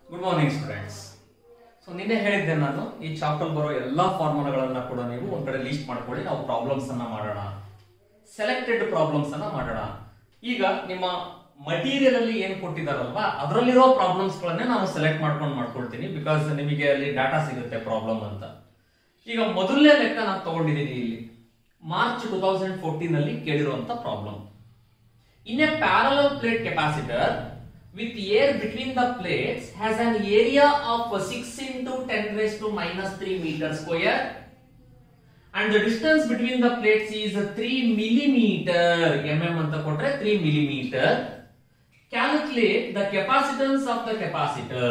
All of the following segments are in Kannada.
ಗುಡ್ ಮಾರ್ನಿಂಗ್ ಸ್ಟೂಡೆಂಟ್ಸ್ ಸೊ ನಿನ್ನೆ ಹೇಳಿದ್ದೆ ನಾನು ಈ ಚಾಪ್ಟರ್ ಬರೋ ಎಲ್ಲಾ ಫಾರ್ಮುಲಾಗಳನ್ನ ಕೂಡ ನೀವು ಒಂದ್ ಕಡೆ ಲೀಸ್ಟ್ ಮಾಡ್ಕೊಳ್ಳಿ ನಾವು ಪ್ರಾಬ್ಲಮ್ಸ್ ಅನ್ನ ಮಾಡೋಣ ಸೆಲೆಕ್ಟೆಡ್ ಪ್ರಾಬ್ಲಮ್ಸ್ ಅನ್ನ ಮಾಡೋಣ ಈಗ ನಿಮ್ಮ ಮಟೀರಿಯಲ್ ಅಲ್ಲಿ ಏನ್ ಕೊಟ್ಟಿದಾರಲ್ವಾ ಅದರಲ್ಲಿರೋ ಪ್ರಾಬ್ಲಮ್ಸ್ ಗಳನ್ನೇ ನಾನು ಸೆಲೆಕ್ಟ್ ಮಾಡ್ಕೊಂಡು ಮಾಡ್ಕೊಳ್ತೀನಿ ಬಿಕಾಸ್ ನಿಮಗೆ ಅಲ್ಲಿ ಡಾಟಾ ಸಿಗುತ್ತೆ ಪ್ರಾಬ್ಲಮ್ ಅಂತ ಈಗ ಮೊದಲನೇ ಲೆಕ್ಕ ನಾನು ತಗೊಂಡಿದ್ದೀನಿ ಇಲ್ಲಿ ಮಾರ್ಚ್ ಟೂ ತೌಸಂಡ್ ಫೋರ್ಟೀನ್ ಅಲ್ಲಿ ಕೇಳಿರುವಂತ problem In a parallel plate capacitor with air between the plates has an area of 6 into 10 raised to minus 3 meter square and the distance between the plates is 3 millimeter mm ಅಂತ ಕೊಟ್ರೆ 3 millimeter calculate the capacitance of the capacitor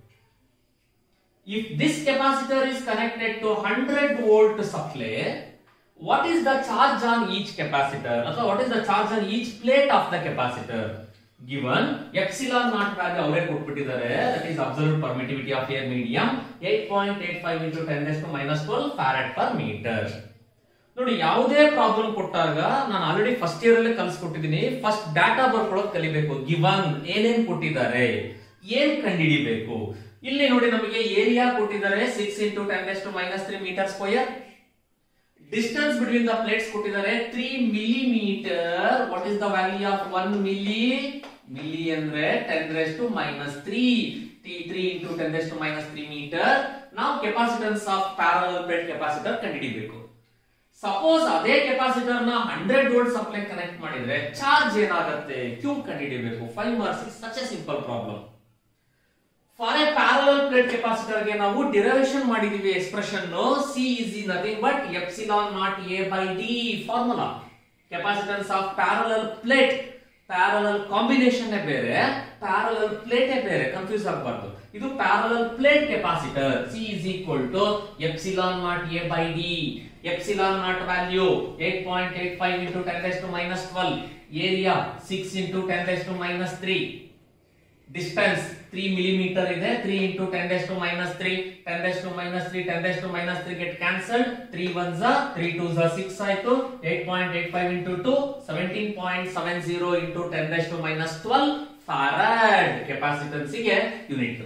if this capacitor is connected to 100 volt supply what is the charge on each capacitor ಅಥವಾ what is the charge on each plate of the capacitor given epsilon naught value ಅವರೇ ಕೊಟ್ಬಿಟ್ಟಿದ್ದಾರೆ that is observed permittivity of air medium 8.85 into 10 raised to minus 12 farad per meter ನೋಡಿ ಯಾವುದೇ ಪ್ರಾಬ್ಲಮ್ ಕೊಟ್ಟಾಗ ನಾನು ಆಲ್ರೆಡಿ ಫಸ್ಟ್ ಇಯರ್ ಅಲ್ಲೇ ಕಲ್ಸ್ಕೊಟ್ಟಿದ್ದೀನಿ ಫಸ್ಟ್ ಡಾಟಾ ಬರ್ಕೊಳ್ಳೋದು ಕಲಿಬೇಕು ಗಿವನ್ ಏನೇನ್ ಕೊಟ್ಟಿದ್ದಾರೆ ಏನ್ ಕಂಡಿಡಿಬೇಕು ಇಲ್ಲಿ ನೋಡಿ ನಮಗೆ ಏರಿಯಾ ಕೊಟ್ಟಿದ್ದಾರೆ six into ten to minus three meter square distance between the plates ಕೊಟ್ಟಿದ್ದಾರೆ three millimeter what is the value of one milli milli ಅಂದ್ರೆ ten raise to minus three three into ten raise to minus three meter ನಾವು capacitance of parallel plate capacitor ಕಂಡುಹಿಡಿಬೇಕು ಸಪೋಸ್ ಅದೇ ಕೆಪಾಸಿಟರ್ ನ ಹಂಡ್ರೆಡ್ ವೋಲ್ಟ್ ಸಪ್ಲೈ ಕನೆಕ್ಟ್ ಮಾಡಿದ್ರೆ ಚಾರ್ಜ್ ಏನಾಗುತ್ತೆ ಕ್ಯೂ ಕಂಡುಹಿಡಿಬೇಕು five marks such a simple problem for a parallel plate capacitor ಗೆ ನಾವು ಡಿರೈವೇಶನ್ ಮಾಡಿದೀವಿ ಎಕ್ಸ್ಪ್ರೆಷನ್ ಸಿ ಇಸ್ ಈ nothing but epsilon naught A by D formula capacitance of parallel plate parallel combination ಬೇರೆ ಪ್ಯಾರಲಲ್ ಪ್ಲೇಟ್ ಬೇರೆ ಕನ್ಫ್ಯೂಸ್ ಆಗಬಾರ್ದು ಇದು parallel plate capacitor C is equal to epsilon naught A by D epsilon naught value eight point eight five into ten to minus twelve area six into ten to minus three distance three millimeter ಇದೆ three into ten to minus three ten to minus three ten to minus three get cancelled three one ಝ ತ್ರೀ ಟೂ ಝ ಸಿಕ್ಸ್ ಆಯ್ತು eight point eight five into two seventeen point seven zero into ten to minus twelve farad capacitance ಗೆ ಯೂನಿಟ್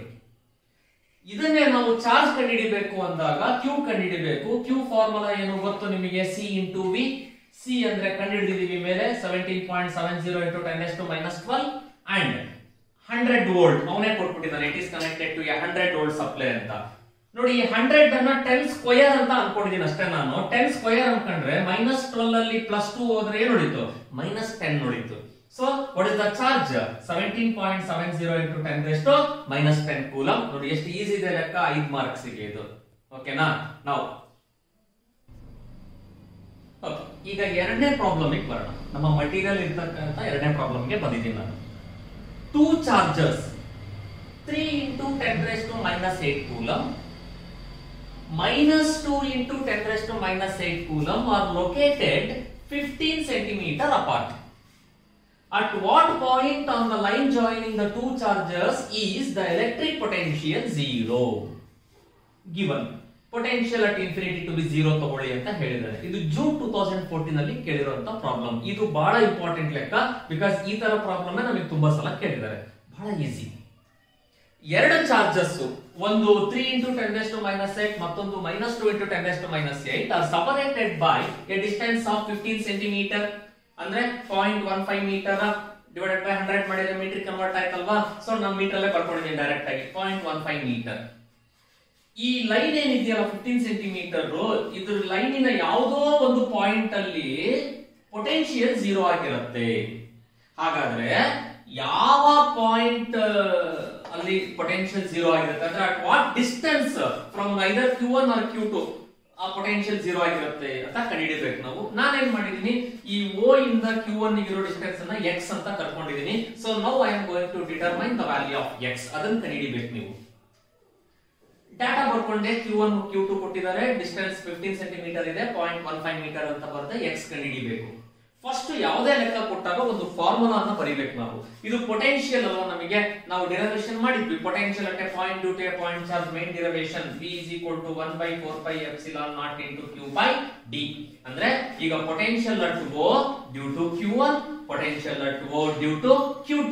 ಇದನ್ನೇ ನಾವು ಚಾರ್ಜ್ ಕಂಡುಹಿಡಿಬೇಕು ಅಂದಾಗ ಕ್ಯೂ ಕಂಡುಹಿಡಿಬೇಕು ಕ್ಯೂ ಫಾರ್ಮುಲಾ ಏನು ಗೊತ್ತು ನಿಮಗೆ ಸಿ ಇಂಟು ವಿ ಸಿ ಅಂದ್ರೆ ಕಂಡುಹಿಡಿದಿದ್ದೀವಿ ಮೇಲೆ seventeen point seven zero into ten to minus twelve and hundred volt ಅವನೇ ಕೊಟ್ಬಿಟ್ಟಿದ್ದಾನೆ it is connected to a hundred volt supply ಅಂತ ನೋಡಿ ಈ ಹಂಡ್ರೆಡ್ ಅನ್ನ ಟೆನ್ ಸ್ಕ್ವಯರ್ ಅಂತ ಅನ್ಕೊಂಡಿದ್ದೀನಿ ಅಷ್ಟೇ ನಾನು ಟೆನ್ ಸ್ಕ್ವಯರ್ ಅನ್ಕೊಂಡ್ರೆ ಮೈನಸ್ ಟ್ವೆಲ್ ಅಲ್ಲಿ ಪ್ಲಸ್ ಟೂ ಹೋದ್ರೆ ಏನ್ ಉಳಿತು ಮೈನಸ್ ಟೆನ್ ಉಳಿತು so what is the charge seventeen point seven zero into ten ಎಷ್ಟು ಮೈನಸ್ ಟೆನ್ ಕೂಲಮ್ ನೋಡಿ ಎಷ್ಟು ಈಸಿ ಇದೆ ಲೆಕ್ಕ ಐದು ಮಾರ್ಕ್ಸ್ ಗೆ ಇದು ಓಕೆನಾ ನಾವು ಓಕೆ ಈಗ ಎರಡನೇ ಪ್ರಾಬ್ಲಮ್ ಬರೋಣ ನಮ್ಮ ಮಟೀರಿಯಲ್ ಇರ್ತಕ್ಕಂಥ ಎರಡನೇ ಪ್ರಾಬ್ಲಮ್ಗೆ ಬಂದಿದ್ದೀನಿ ನಾನು two charges 3 into 10 raised to minus 8 coulomb minus 2 into 10 raised to minus 8 coulomb are located 15 centimeter apart. At what point on the line joining the two charges is the electric potential zero? Given. Potential at infinity to be zero ತಗೊಳ್ಳಿ ಅಂತ ಹೇಳಿದ್ದಾರೆ ಇದು ಜೂನ್ ಟೂ ತೌಸಂಡ್ ಫೋರ್ಟೀನ್ ಅಲ್ಲಿ ಕೇಳಿರುವಂತ ಪ್ರಾಬ್ಲಮ್ ಇದು ಬಹಳ ಇಂಪಾರ್ಟೆಂಟ್ ಲೆಕ್ಕ ಬಿಕಾಸ್ ಈ ತರ ಪ್ರಾಬ್ಲಮ್ ನಮಗೆ ತುಂಬಾ ಸಲ ಕೇಳಿದ್ದಾರೆ ಬಹಳ ಈಸಿ ಎರಡು ಚಾರ್ಜಸ್ ಒಂದು three into ten to minus eight ಮತ್ತೊಂದು minus two into ten to minus eight are separated by a distance of fifteen centimeter ಅಂದ್ರೆ point one five meter divided by hundred ಮಾಡಿದ್ರೆ ಮೀಟರ್ ಕನ್ವರ್ಟ್ ಆಯ್ತಲ್ವಾ ಸೊ ನಾವು ಮೀಟರ್ ಅಲ್ಲೇ ಬರ್ಕೊಂಡಿದ್ದೀನಿ ಡೈರೆಕ್ಟ್ ಆಗಿ ಪಾಯಿಂಟ್ ಒನ್ ಫೈವ್ ಮೀಟರ್ ಈ ಲೈನ್ ಏನಿದೆಯಲ್ಲ ಫಿಫ್ಟೀನ್ ಸೆಂಟಿಮೀಟರ್ ಇದ್ರ ಲೈನಿನ ಯಾವುದೋ ಒಂದು ಪಾಯಿಂಟ್ ಅಲ್ಲಿ ಪೊಟೆನ್ಶಿಯಲ್ ಜೀರೋ ಆಗಿರುತ್ತೆ ಹಾಗಾದ್ರೆ ಯಾವ ಪಾಯಿಂಟ್ ಅಲ್ಲಿ ಪೊಟೆನ್ಶಿಯಲ್ ಜೀರೋ ಆಗಿರುತ್ತೆ ಅಂದ್ರೆ at what distance from either Q one or Q two ಆ ಪೊಟೆನ್ಶಿಯಲ್ ಜೀರೋ ಆಗಿರುತ್ತೆ ಅಂತ ಕಂಡುಹಿಡಿಬೇಕು ನಾವು ನಾನೇನ್ ಮಾಡಿದೀನಿ ಈ ಓ ಇಂದ ಕ್ಯೂ ಒನ್ ಇರೋ ಡಿಸ್ಟೆನ್ಸ್ ಅನ್ನ ಎಕ್ಸ್ ಅಂತ ಕರ್ಕೊಂಡಿದೀನಿ so now I am going to determine the value of X ಅದನ್ನ ಕಂಡುಹಿಡಿಬೇಕು ನೀವು ಡಾಟಾ ಬರ್ಕೊಂಡೆ ಕ್ಯೂ ಒನ್ ಕ್ಯೂ ಟು ಕೊಟ್ಟಿದ್ದಾರೆ ಡಿಸ್ಟೆನ್ಸ್ ಫಿಫ್ಟೀನ್ ಸೆಂಟಿಮೀಟರ್ ಇದೆ ಪಾಯಿಂಟ್ ಒನ್ ಫೈವ್ ಮೀಟರ್ ಅಂತ ಬರುತ್ತೆ ಎಕ್ಸ್ ಕಂಡುಹಿಡಿಬೇಕು ಫಸ್ಟ್ ಯಾವುದೇ ಲೆಕ್ಕ ಕೊಟ್ಟಾಗ ಒಂದು ಫಾರ್ಮುಲಾ ಅನ್ನ ಬರೀಬೇಕು ನಾವು ಇದು ಪೊಟೆನ್ಶಿಯಲ್ ಅಲ್ವಾ ನಮಗೆ ನಾವು ಡಿರವೇಶನ್ ಮಾಡಿದ್ವಿ potential at point due to point charge main derivation B is equal to one by four by epsilon naught into Q by D ಅಂದ್ರೆ ಈಗ potential at O due to Q one potential at O due to Q two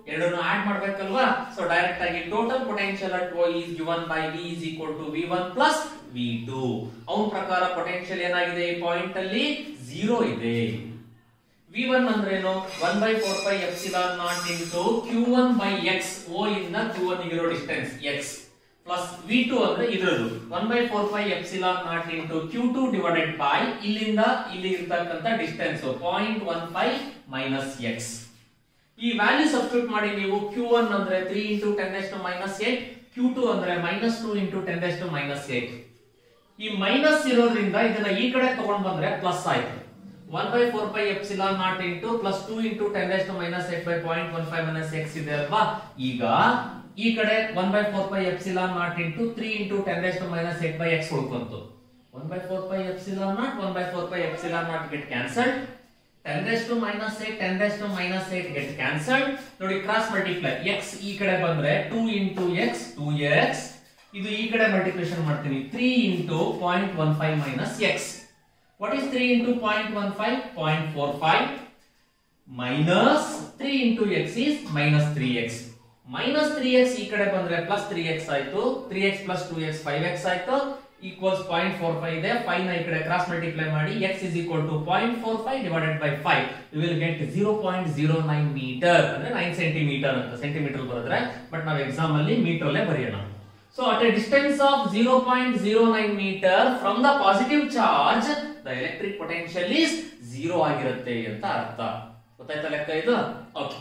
ಎರಡನ್ನು ಆಡ್ ಮಾಡ್ಬೇಕಲ್ವಾ ಸೊ ಡೈರೆಕ್ಟ್ ಆಗಿ total potential at O is given by V is equal to V one plus V two ಅವನ ಪ್ರಕಾರ ಪೊಟೆನ್ಶಿಯಲ್ ಏನಾಗಿದೆ ಈ ಪಾಯಿಂಟ್ ಅಲ್ಲಿ ಝೀರೋ ಇದೆ ವಿ ಒನ್ ಅಂದ್ರೇನು one by four by epsilon naught into Q one by X O ಇಂದ ಕ್ಯೂ ಒನ್ ಇರೋ distance X plus V two ಅಂದ್ರೆ ಇದ್ರದ್ದು one by four by epsilon naught into Q two divided by ಇಲ್ಲಿಂದ ಇಲ್ಲಿ ಇರ್ತಕ್ಕಂಥ distance point one five minus X ಈ ವ್ಯಾಲ್ಯೂ ಸಬ್ಸ್ಟಿಟ್ಯೂಟ್ ಮಾಡಿ ನೀವು ಕ್ಯೂ ಒನ್ ಅಂದ್ರೆ ತ್ರೀ ಇಂಟು ಟೆನ್ ಎಷ್ಟು ಮೈನಸ್ ಏಟ್ ಕ್ಯೂ ಟು ಅಂದ್ರೆ ಮೈನಸ್ ಟು ಇಂಟು ಟೆನ್ ಎಷ್ಟು ಮೈನಸ್ ಏಟ್ ಈ ಮೈನಸ್ ಇರೋದ್ರಿಂದ ಇದನ್ನ ಈ ಕಡೆ ತಗೊಂಡ್ ಬಂದ್ರೆ ಪ್ಲಸ್ ಆಯ್ತು one by four by epsilon naught into plus two into ten ಎಷ್ಟು minus eight by point one five minus X ಇದೆ ಅಲ್ವಾ ಈಗ ಈ ಕಡೆ one by four by epsilon naught into three into ten ಎಷ್ಟು ಮೈನಸ್ ಏಟ್ ಬೈ ಎಕ್ಸ್ ಉಳ್ಕೊಂತು one by four by epsilon naught one by four by epsilon naught get cancelled ten to minus eight ten to minus eight get cancelled ನೋಡಿ ಕ್ರಾಸ್ ಮಲ್ಟಿಪ್ಲೈ ಎಕ್ಸ್ ಈ ಕಡೆ ಬಂದ್ರೆ two into X two X ಇದು ಈ ಕಡೆ ಮಲ್ಟಿಪ್ಲಿಕೇಶನ್ ಮಾಡ್ತೀನಿ three into point one five minus X what is three into point one five point four five minus three into X is minus three X minus three X ಈ ಕಡೆ ಬಂದ್ರೆ ಪ್ಲಸ್ ತ್ರೀ ಎಕ್ಸ್ ಆಯ್ತು three X plus two X five X ಆಯ್ತು ಈಕ್ವಲ್ಸ್ ಪಾಯಿಂಟ್ ಫೋರ್ ಫೈವ್ ಇದೆ ಫೈವ್ ನ ಈ ಕಡೆ ಕ್ರಾಸ್ ಮಲ್ಟಿಪ್ಲೈ ಮಾಡಿ X is equal to point four five divided by five you will get zero point zero nine metre ಅಂದ್ರೆ ನೈನ್ ಸೆಂಟಿಮೀಟರ್ ಅಂತ ಸೆಂಟಿಮೀಟರ್ ಬರೆದ್ರೆ ಬಟ್ ನಾವು ಎಕ್ಸಾಮ್ ಅಲ್ಲಿ ಮೀಟರ್ ಅಲ್ಲೇ ಬರೆಯೋಣ so at a distance of zero point zero nine metre from the positive charge the electric potential is zero ಆಗಿರುತ್ತೆ ಅಂತ ಅರ್ಥ ಗೊತ್ತಾಯ್ತಾ ಲೆಕ್ಕ ಇದು okay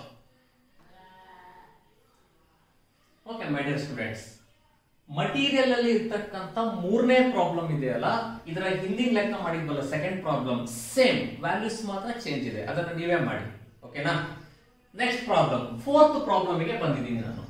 okay my dear students material ಅಲ್ಲಿ ಇರ್ತಕ್ಕಂತ ಮೂರನೇ ಪ್ರಾಬ್ಲಮ್ ಇದೆಯಲ್ಲ ಇದರ ಹಿಂದಿನ ಲೆಕ್ಕ ಮಾಡಿದ್ವಲ್ಲ ಸೆಕೆಂಡ್ ಪ್ರಾಬ್ಲಮ್ ಸೇಮ್ ವ್ಯಾಲ್ಯೂಸ್ ಮಾತ್ರ ಚೇಂಜ್ ಇದೆ ಅದನ್ನ ನೀವೇ ಮಾಡಿ ಓಕೆನಾ ನೆಕ್ಸ್ಟ್ ಪ್ರಾಬ್ಲಮ್ ಫೋರ್ತ್ ಪ್ರಾಬ್ಲಮ್ ಗೆ ಬಂದಿದ್ದೀನಿ ನಾನು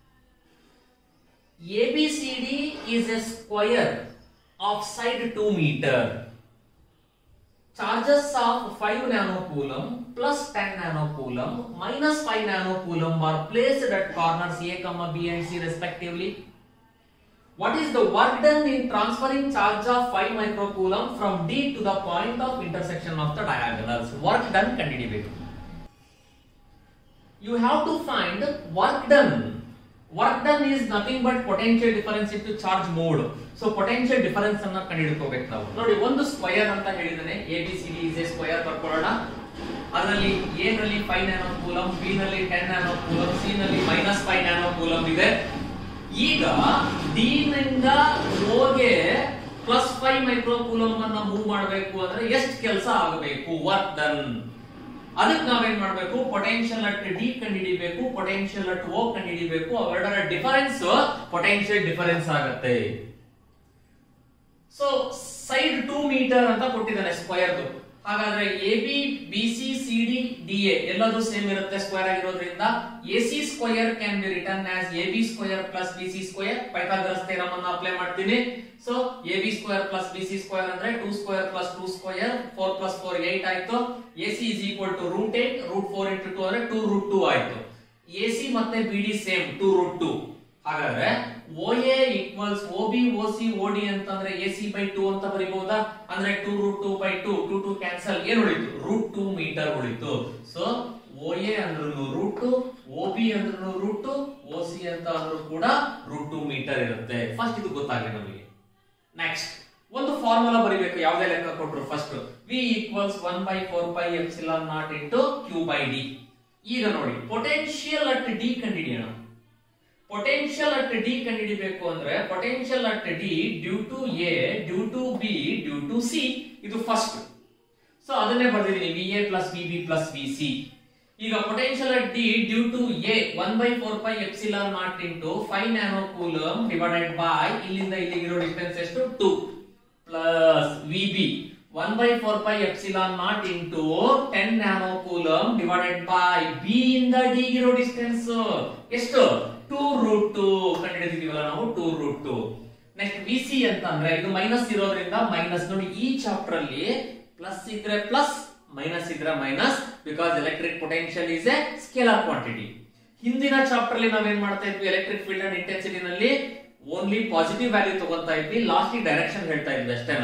ABCD is a square of side 2 meter. Charges of 5 nanocoulomb plus 10 nanocoulomb minus 5 nanocoulomb are placed at corners A, comma B and C respectively. What is the work done in transferring charge of 5 microcoulomb from D to the point of intersection of the diagonals? Work done ಕಂಡುಹಿಡಿಬೇಕು. You have to find work done. Work done is nothing but potential difference into charge moved so potential difference ಅನ್ನ ಕಂಡುಹಿಡ್ಕೋಬೇಕು ನಾವು ನೋಡಿ ಒಂದು ಸ್ಕ್ವಯರ್ ಅಂತ ಹೇಳಿದಾನೆ A B C D is a square ಬರ್ಕೊಳ್ಳೋಣ ಅದರಲ್ಲಿ ಎ ನಲ್ಲಿ ಫೈವ್ ನ್ಯಾನೋ ಕೂಲಮ್ ಬಿ ನಲ್ಲಿ ಟೆನ್ ನ್ಯಾನೋ ಕೂಲಮ್ ಸಿ ನಲ್ಲಿ ಮೈನಸ್ ಫೈವ್ ನ್ಯಾನೋ ಕೂಲಮ್ ಇದೆ ಈಗ ಡಿ ನಿಂದ ಓಗೆ ಪ್ಲಸ್ ಫೈವ್ ಮೈಕ್ರೋ ಕೂಲಮ್ ಅನ್ನ ಮೂವ್ ಮಾಡಬೇಕು ಅಂದ್ರೆ ಎಷ್ಟು ಕೆಲಸ ಆಗಬೇಕು ವರ್ಕ್ ಡನ್ ಅದಕ್ಕೆ ನಾವೇನ್ ಮಾಡ್ಬೇಕು ಪೊಟೆನ್ಶಿಯಲ್ ಅಟ್ ಡಿ ಕಂಡುಹಿಡಿಬೇಕು ಪೊಟೆನ್ಶಿಯಲ್ ಅಟ್ ಓ ಕಂಡುಹಿಡಿಬೇಕು ಅವೆರಡರ ಡಿಫರೆನ್ಸ್ ಪೊಟೆನ್ಶಿಯಲ್ ಡಿಫರೆನ್ಸ್ ಆಗತ್ತೆ ಸೊ ಸೈಡ್ ಟೂ ಮೀಟರ್ ಅಂತ ಕೊಟ್ಟಿದ್ದಾನೆ ಸ್ಕ್ವಯರ್ ಹಾಗಾದ್ರೆ A B B C C D D A ಎಲ್ಲದೂ ಸೇಮ್ ಇರುತ್ತೆ ಸ್ಕ್ವೇರ್ ಆಗಿರೋದ್ರಿಂದ A C square can be return as A B square plus B C square Pythagoras theorem ಅನ್ನು ಅಪ್ಲೈ ಮಾಡ್ತೀನಿ so A B square plus B C square ಅಂದ್ರೆ two square plus two square four plus four eight ಆಯ್ತು A C is equal to root eight root four into two ಅಂದ್ರೆ ಟೂ ರೂಟ್ ಟೂ ಆಯ್ತು ಎ ಸಿ ಮತ್ತೆ B D same two root two ಹಾಗಾದ್ರೆ O A equals O B O C O D ಅಂತಂದ್ರೆ ಎ ಸಿ ಬೈ ಟೂ ಅಂತ ಬರೀಬಹುದಾ ಅಂದ್ರೆ two root two by two two two cancel ಏನ್ ಉಳಿತು ರೂಟ್ ಟೂ ಮೀಟರ್ ಉಳಿತು ಸೊ ಓ ಎ ಅಂದ್ರೂ ರೂಟ್ ಟು ಓ ಬಿ ಅಂದ್ರೂ ರೂಟ್ ಟು ಓ ಸಿ ಅಂತ ಅಂದ್ರೂ ಕೂಡ ರೂಟ್ ಟೂ ಮೀಟರ್ ಇರುತ್ತೆ ಫಸ್ಟ್ ಇದು ಗೊತ್ತಾಗಲಿ ನಮಗೆ ನೆಕ್ಸ್ಟ್ ಒಂದು ಫಾರ್ಮುಲಾ ಬರೀಬೇಕು ಯಾವುದೇ ಲೆಕ್ಕ ಕೊಟ್ರು first V equals one by four by epsilon naught into Q by D ಈಗ ನೋಡಿ ಪೊಟೆನ್ಶಿಯಲ್ ಅಟ್ ಡಿ ಕಂಡುಹಿಡಿಯೋಣ ಪೊಟೆನ್ಶಿಯಲ್ ಅಟ್ ಡಿ ಕಂಡುಹಿಡಿಬೇಕು ಅಂದ್ರೆ potential at D due to A due to B due to C ಇದು ಫಸ್ಟ್ ಸೊ ಅದನ್ನೇ ಬರ್ದಿದ್ದೀನಿ V A plus V B plus V C ಈಗ potential at D due to A one by four pi epsilon naught into five nano coulomb divided by ಇಲ್ಲಿಂದ ಇಲ್ಲಿಗಿರೋ ಡಿಸ್ಟೆನ್ಸ್ ಎಷ್ಟು two plus V B one by four pi epsilon naught into ten nano coulomb divided by B ಇಂದ ಡಿ ಇರೋ ಡಿಸ್ಟೆನ್ಸ್ ಎಷ್ಟು ಟೂ ರೂಟ್ ಟು ಕಂಡುಹಿಡಿದಿದೀವಲ್ಲ ನಾವು two root two next V C ಅಂತ ಅಂದ್ರೆ ಇದು ಮೈನಸ್ ಇರೋದ್ರಿಂದ ಮೈನಸ್ ನೋಡಿ ಈ ಚಾಪ್ಟರ್ ಅಲ್ಲಿ ಪ್ಲಸ್ ಇದ್ರೆ ಪ್ಲಸ್ ಮೈನಸ್ ಇದ್ರೆ minus because electric potential is a scalar quantity ಹಿಂದಿನ ಚಾಪ್ಟರ್ ಅಲ್ಲಿ ನಾವೇನ್ ಮಾಡ್ತಾ ಇದ್ವಿ ಎಲೆಕ್ಟ್ರಿಕ್ ಫೀಲ್ಡ್ ಅಂಡ್ ಇಂಟೆನ್ಸಿಟಿ ನಲ್ಲಿ ಓನ್ಲಿ ಪಾಸಿಟಿವ್ ವ್ಯಾಲ್ಯೂ ತಗೊಂತಾ ಇದ್ವಿ ಲಾಸ್ಟ್ ಡೈರೆಕ್ಷನ್ ಹೇಳ್ತಾ ಇದ್ವಿ ಅಷ್ಟೇ ನಾವು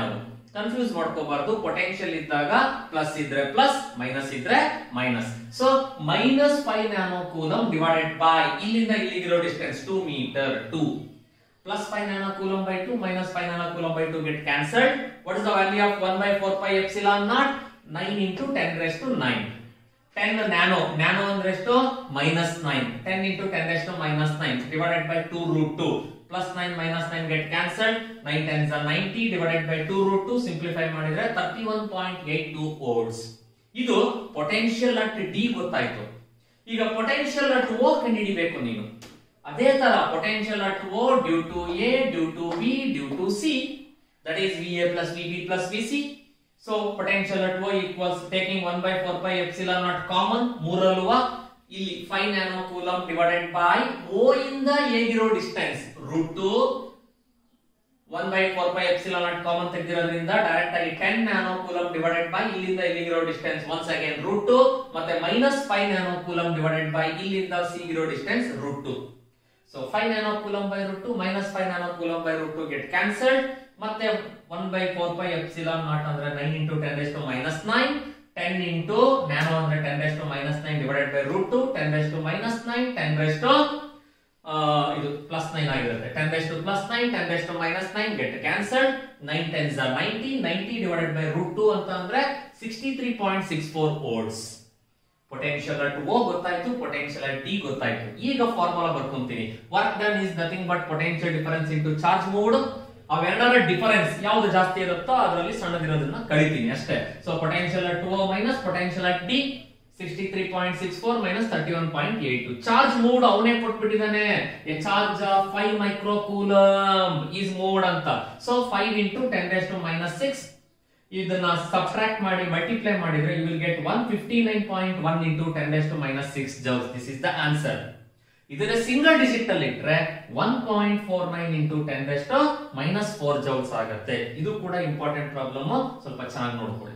ಕನ್ಫ್ಯೂಸ್ ಮಾಡ್ಕೋಬಾರ್ದು ಪೊಟೆನ್ಶಿಯಲ್ ಇದ್ದಾಗ ಪ್ಲಸ್ ಇದ್ರೆ ಪ್ಲಸ್ ಮೈನಸ್ ಇದ್ರೆ minus so minus five nano coulomb divided by ಇಲ್ಲಿಂದ ಇಲ್ಲಿಗಿರೋ distance two metre two plus 5 nano coulomb by 2 minus 5 nano coulomb by 2 get cancelled. What is the value of 1 by 4 pi epsilon naught? 9 into 10 raised to 9. 10 nano, nano ಅಂದ್ರೆ ಎಷ್ಟು minus 9. 10 into 10 raised to minus 9 divided by 2 root 2. Plus 9 minus 9 get cancelled. 9 tens are 90 divided by 2 root 2 simplify ಮಾಡಿದ್ರೆ 31.82 volts. ಇದು potential at D ಗೊತ್ತಾಯ್ತು. ಈಗ potential at O ಕಂಡುಹಿಡಿಬೇಕು ನೀನು. ಅದೇ ತರ potential at O due to A due to B due to C that is V A plus V B plus V C so potential at O equals taking one by four by epsilon naught common ಮೂರಲ್ವ ಇಲ್ಲಿ five nano coulomb divided by O ಇಂದ ಹೇಗಿರೋ distance root two one by four by epsilon naught common ತೆಗೆದಿರೋದ್ರಿಂದ ಡೈರೆಕ್ಟ್ ಆಗಿ ten nano coulomb divided by ಇಲ್ಲಿಂದ ಇಲ್ಲಿಗಿರೋ distance once again root two ಮತ್ತೆ minus five nano coulomb divided by ಇಲ್ಲಿಂದ ಸಿ ಇರೋ distance root two so five nano coulomb by root two minus five nano coulomb by root two get cancelled ಮತ್ತೆ one by four by epsilon naught ಅಂದ್ರೆ nine into ten raise to minus nine ten into nano ಅಂದ್ರೆ ten raise to minus nine divided by root two ten raise to minus nine ten raise to ಇದು ಪ್ಲಸ್ ನೈನ್ ಆಗಿರುತ್ತೆ ten raise to plus nine ten raise to minus nine get cancelled nine tens are ninety ninety divided by root two ಅಂತ ಅಂದ್ರೆ sixty three point six four volts potential at O ಗೊತ್ತಾಯ್ತು ಪೊಟೆನ್ಶಿಯಲ್ ಅಟ್ ಡಿ ಗೊತ್ತಾಯ್ತು ಈಗ ಫಾರ್ಮುಲಾ ಬರ್ಕೊಂತೀನಿ work done is nothing but potential difference into charge moved ಅವೆರಡರ ಡಿಫರೆನ್ಸ್ ಯಾವ್ದು ಜಾಸ್ತಿ ಇರುತ್ತೋ ಅದರಲ್ಲಿ ಸಣ್ಣದಿರೋದನ್ನ ಕಳಿತೀನಿ ಅಷ್ಟೇ so potential at O minus potential at D sixty three point six four minus thirty one point eight charge moved ಅವನೇ ಕೊಟ್ಬಿಟ್ಟಿದ್ದಾನೆ a charge five micro coulomb is moved ಅಂತ so five into ten raise to minus six ಇದನ್ನ ಸಬ್ಟ್ರಾಕ್ಟ್ ಮಾಡಿ ಮಲ್ಟಿಪ್ಲೈ ಮಾಡಿದ್ರೆ you will get one fifty nine point one into ten raise to minus six joules this is the answer ಇದರ ಸಿಂಗಲ್ ಡಿಜಿಟ್ ಅಲ್ಲಿ ಇಟ್ರೆ one point four nine into ten raise to minus four joules ಆಗುತ್ತೆ ಇದು ಕೂಡ ಇಂಪಾರ್ಟೆಂಟ್ ಪ್ರಾಬ್ಲಮ್ ಸ್ವಲ್ಪ ಚೆನ್ನಾಗಿ ನೋಡ್ಕೊಳ್ಳಿ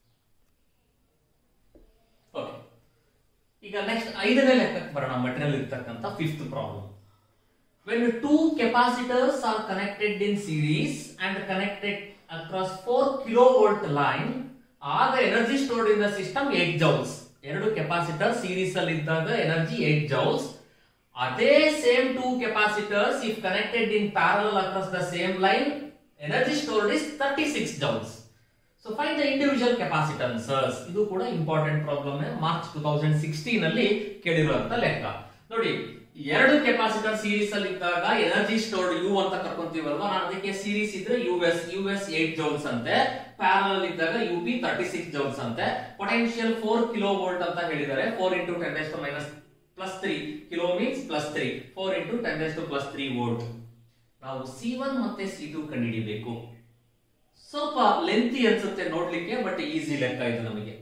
ಓಕೆ ಈಗ ನೆಕ್ಸ್ಟ್ ಐದನೇ ಲೆಕ್ಕಕ್ಕೆ ಬರೋಣ ಮಟೀರಿಯಲ್ ಇರ್ತಕ್ಕಂಥ fifth problem when two capacitors are connected in series and connected across 4 kilovolt line ಆಗ energy stored in the system 8 joules ಎರಡು ಕೆಪಾಸಿಟರ್ ಸೀರೀಸ್ ಅಲ್ಲಿ ಇದ್ದಾಗ ಎನರ್ಜಿ 8 ಜೌಲ್ಸ್ ಅದೇ same two capacitors if connected in parallel across the same line energy stored is 36 joules so find the individual capacitances ಇದು ಕೂಡ important problem March two thousand sixteen ಅಲ್ಲಿ ಕೇಳಿರುವಂತ ಲೆಕ್ಕ ನೋಡಿ ಎರಡು ಕೆಪಾಸಿಟರ್ ಸೀರೀಸ್ ಅಲ್ಲಿ ಇದ್ದಾಗ ಎನರ್ಜಿ ಸ್ಟೋರ್ಡ್ ಯು ಅಂತ ಕರ್ಕೊಂತೀವಲ್ವಾ ನಾನು ಅದಕ್ಕೆ ಸೀರೀಸ್ ಇದ್ರೆ U S U S eight joules ಅಂತೆ ಪ್ಯಾರಲ್ ಇದ್ದಾಗ U P thirty six joules ಅಂತೆ ಪೊಟೆನ್ಶಿಯಲ್ ಫೋರ್ ಕಿಲೋ ವೋಲ್ಟ್ ಅಂತ ಹೇಳಿದ್ದಾರೆ four into ten to minus plus three kilo means plus three four into ten to plus three volt ನಾವು ಸಿ ಒನ್ ಮತ್ತೆ ಸಿ ಟು ಕಂಡುಹಿಡಿಬೇಕು ಸ್ವಲ್ಪ ಲೆಂತಿ ಅನ್ಸುತ್ತೆ ನೋಡ್ಲಿಕ್ಕೆ ಬಟ್ ಈಸಿ ಲೆಕ್ಕ ಇದು ನಮಗೆ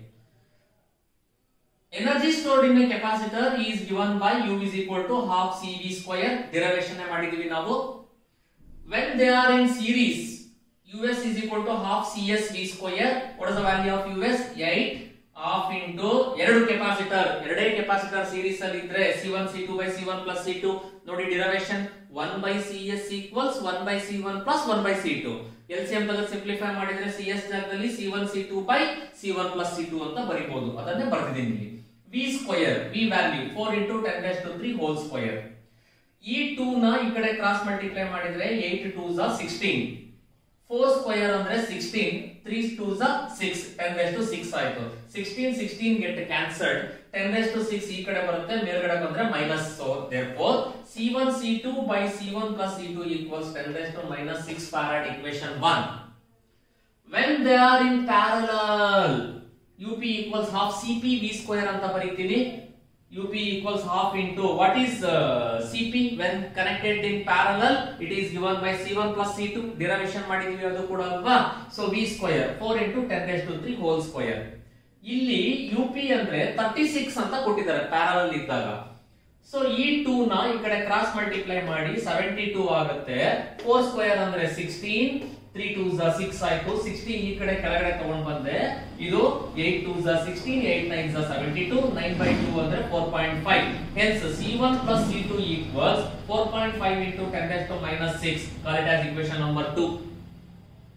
energy stored in capacitor is given by U is equal to half C V square derivation ಮಾಡಿದೀವಿ ನಾವು when they are in series U S is equal to half C S V square what is the value of U S eight half into ಎರಡು ಕೆಪಾಸಿಟರ್ ಎರಡೇ ಕೆಪಾಸಿಟರ್ ಸೀರೀಸ್ ಅಲ್ಲಿ ಇದ್ರೆ C one C two by C one plus C two ನೋಡಿ derivation one by C S equals one by C one plus one by C two L C M ತೆಗೆದು ಸಿಂಪ್ಲಿಫೈ ಮಾಡಿದ್ರೆ ಸಿ ಎಸ್ ಜಾಗದಲ್ಲಿ C one C two by C one plus C two ಅಂತ ಬರಿಬಹುದು ಅದನ್ನೇ ಬರ್ತಿದ್ದೀನಿ ಇಲ್ಲಿ V square V value four into ten dash to three whole square ಈ ಟೂ ನ ಈ ಕಡೆ ಕ್ರಾಸ್ ಮಲ್ಟಿಪ್ಲೈ ಮಾಡಿದ್ರೆ ಏಟ್ ಟೂ ಝ ಸಿಕ್ಸ್ಟೀನ್ ಫೋರ್ ಸ್ಕ್ವಯರ್ ಅಂದ್ರೆ ಸಿಕ್ಸ್ಟೀನ್ ತ್ರೀ ಟೂ ಝ six ten dash to six ಆಯ್ತು sixteen sixteen get cancelled ten dash to six ಈ ಕಡೆ ಬರುತ್ತೆ ಮೇಲ್ಗಡೆ ಬಂದ್ರೆ minus so therefore C one C two by C one plus C two equals ten dash to minus six farad equation one when they are in parallel UP equals half CP V square ಅಂತ ಬರೀತೀನಿ UP equals half into what is uh, CP when connected in parallel it is given by C1 plus C2 derivation ಮಾಡಿದೀವಿ ಅದು ಕೂಡ ಅಲ್ವಾ so V square 4 into 10 raised to 3 whole square ಇಲ್ಲಿ UP ಅಂದ್ರೆ 36 ಅಂತ ಕೊಟ್ಟಿದ್ದಾರೆ ಪ್ಯಾರಲಲ್ ಇದ್ದಾಗ ಸೊ ಈ ಟೂ ನ ಈ ಕಡೆ ಕ್ರಾಸ್ ಮಲ್ಟಿಪ್ಲೈ ಮಾಡಿ ಸೆವೆಂಟಿ ಟೂ ಆಗುತ್ತೆ ಫೋರ್ ಸ್ಕ್ವೇರ್ ಅಂದ್ರೆ ಸಿಕ್ಸ್ಟೀನ್ ತ್ರೀ ಟೂ ಝ ಸಿಕ್ಸ್ ಆಯ್ತು ಸಿಕ್ಸ್ಟೀನ್ ಈ ಕಡೆ ಕೆಳಗಡೆ ತಗೊಂಡ್ ಬಂದೆ ಇದು ಏಟ್ ಟೂ ಝ ಸಿಕ್ಸ್ಟೀನ್ ಏಟ್ ನೈನ್ ಝ seventy two nine by two ಅಂದ್ರೆ four point five hence C one plus C two equals four point five into ten to minus six call it as equation number two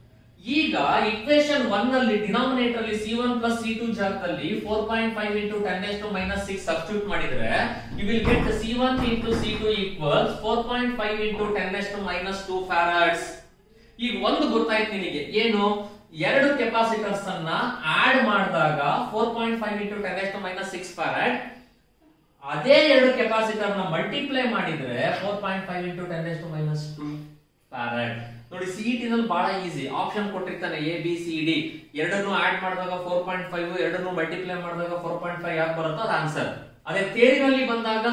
ಈಗ ಇಕ್ವೇಶನ್ ಒನ್ ನಲ್ಲಿ ಡಿನಾಮಿನೇಟರ್ ಅಲ್ಲಿ C one plus C two ಜಾಗದಲ್ಲಿ four point five into ten S to minus six substitute ಮಾಡಿದ್ರೆ you will get C one into C two equals four point five into ten S to minus two farads ಈಗ ಒಂದು ಗೊತ್ತಾಯ್ತು ನಿನಗೆ ಏನು ಎರಡು ಕೆಪಾಸಿಟರ್ಸ್ ಅನ್ನ ಆಡ್ ಮಾಡಿದಾಗ four point five into ten S to minus six farad ಅದೇ ಎರಡು ಕೆಪಾಸಿಟರ್ ನ ಮಲ್ಟಿಪ್ಲೈ ಮಾಡಿದ್ರೆ four point five into ten S to minus two farad ನೋಡಿ ಸಿಇಟಿ ನಲ್ಲಿ ಬಹಳ ಈಸಿ ಆಪ್ಷನ್ ಕೊಟ್ಟಿರ್ತಾನೆ ಎ ಬಿ ಸಿ ಡಿ ಎರಡನ್ನು ಆಡ್ ಮಾಡಿದಾಗ ಫೋರ್ ಪಾಯಿಂಟ್ ಫೈವ್ ಎರಡನ್ನು ಮಲ್ಟಿಪ್ಲೈ ಮಾಡಿದಾಗ ಫೋರ್ ಪಾಯಿಂಟ್ ಫೈವ್ ಯಾಕೆ ಬರುತ್ತೋ ಅದು ಆನ್ಸರ್ ಅದೇ ಥಿಯರಿನಲ್ಲಿ ಬಂದಾಗ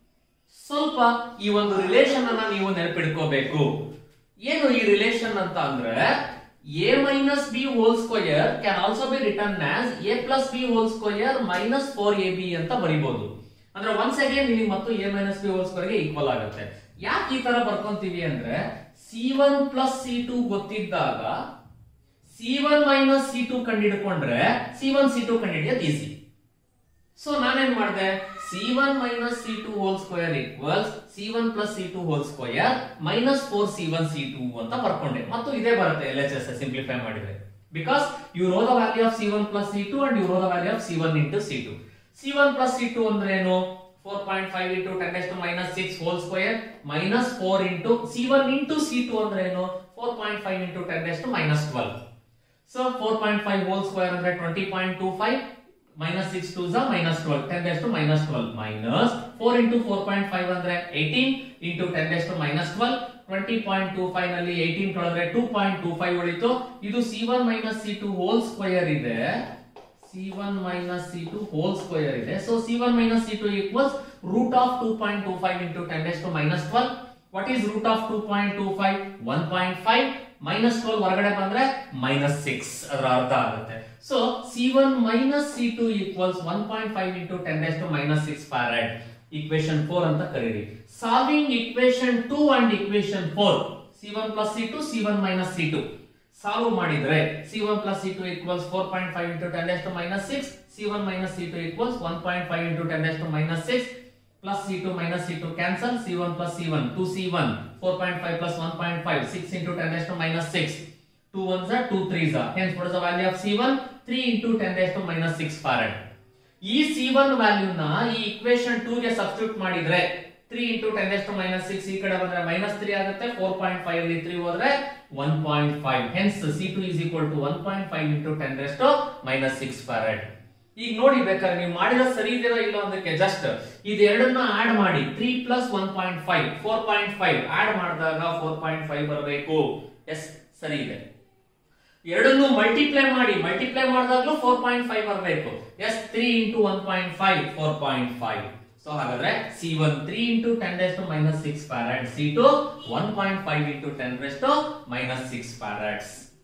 ಸ್ವಲ್ಪ ಈ ಒಂದು ರಿಲೇಶನ್ ಅನ್ನ ನೀವು ನೆನಪಿಡ್ಕೋಬೇಕು ಏನು ಈ ರಿಲೇಶನ್ ಅಂತ ಅಂದ್ರೆ A minus B whole square can also be return as A plus B whole square minus four A B ಅಂತ ಬರಿಬಹುದು ಅಂದ್ರೆ ಒನ್ಸ್ ಅಗೇನ್ ನಿಮಗೆ ಮತ್ತು A minus B whole square ಗೆ ಈಕ್ವಲ್ ಆಗುತ್ತೆ ಯಾಕೆ ಈ ತರ ಬರ್ಕೊಂತೀವಿ ಅಂದ್ರೆ C one plus C two ಗೊತ್ತಿದ್ದಾಗ C one minus C two ಕಂಡಿಡ್ಕೊಂಡ್ರೆ ಸಿ ಒನ್ ಸಿ ಟು ಕಂಡಿಡಿಯೋದು ಈಸಿ ಸೊ ನಾನೇನ್ ಮಾಡಿದೆ C one minus C two whole square equals C one plus C two whole square minus four C one C two ಅಂತ ಬರ್ಕೊಂಡೆ ಮತ್ತು ಇದೇ ಬರುತ್ತೆ ಎಲ್ ಎಚ್ ಎಸ್ ಸಿಂಪ್ಲಿಫೈ ಮಾಡಿದ್ರೆ because you know the value of C one plus C two and you know the value of C one into C two C one plus C two ಅಂದ್ರೆ ಏನು four point five into ten S to minus six whole square minus four into C one into C two ಅಂದ್ರೆ ಏನು four point five into ten S to minus twelve so four point five whole square ಅಂದ್ರೆ twenty point two five minus 6 2 is a minus 12 10 raised to minus 12 minus 4 into 4.5 ಅಂದ್ರೆ 18 into 10 raised to minus 12 20.25 ನಲ್ಲಿ 18 ಕಳೆದ್ರೆ 2.25 ಉಳಿತು ಇದು c1 minus c2 whole square ಇದೆ c1 minus c2 whole square ಇದೆ so c1 minus c2 equals root of 2.25 into 10 raised to minus 12 what is root of 2.25 1.5 minus twelve ಹೊರಗಡೆ ಬಂದ್ರೆ ಮೈನಸ್ ಸಿಕ್ಸ್ ಅದರ ಅರ್ಧ ಆಗುತ್ತೆ so C one minus C two equals one point five into ten to minus six farad equation four ಅಂತ ಕರೀರಿ solving equation two and equation four C one plus C two C one minus C two solve ಮಾಡಿದ್ರೆ C one plus C two equals four point five into ten to minus six C one minus C two equals one point five into ten to minus six plus C2 minus C2 cancel C1 plus C1 2C1 4.5 plus 1.5 6 into 10 raised to minus 6 2 ones are 2 threes are hence what is the value of C1 3 into 10 raised to minus 6 farad ಈ C1 ವ್ಯಾಲ್ಯೂ ನ ಈ ಇಕ್ವೇಶನ್ 2 ಗೆ ಸಬ್ಸ್ಟಿಟ್ಯೂಟ್ ಮಾಡಿದ್ರೆ 3 into 10 raised to minus 6 ಈ ಕಡೆ ಬಂದ್ರೆ minus 3 ಆಗುತ್ತೆ 4.5 ಅಲ್ಲಿ 3 ಹೋದ್ರೆ 1.5 hence C2 is equal to 1.5 into 10 raised to minus 6 farad ಈಗ ನೋಡಿ ಬೇಕಾದ್ರೆ ನೀವು ಮಾಡಿರೋ ಸರಿ ಇದೆಯೋ ಇಲ್ಲ ಅದಕ್ಕೆ ಜಸ್ಟ್ ಇದು ಎರಡನ್ನ ಆಡ್ ಮಾಡಿ three plus one point five four point five add ಮಾಡಿದಾಗ ಫೋರ್ ಪಾಯಿಂಟ್ ಫೈವ್ ಬರಬೇಕು ಎಸ್ ಸರಿ ಇದೆ ಎರಡನ್ನು ಮಲ್ಟಿಪ್ಲೈ ಮಾಡಿ ಮಲ್ಟಿಪ್ಲೈ ಮಾಡಿದಾಗ್ಲೂ ಫೋರ್ ಪಾಯಿಂಟ್ ಫೈವ್ ಬರಬೇಕು yes three into one point five four point five so ಹಾಗಾದ್ರೆ C one three into ten raise to minus six farad C two one point five into ten raise to minus six ಪ್ಯಾರಡ್ಸ್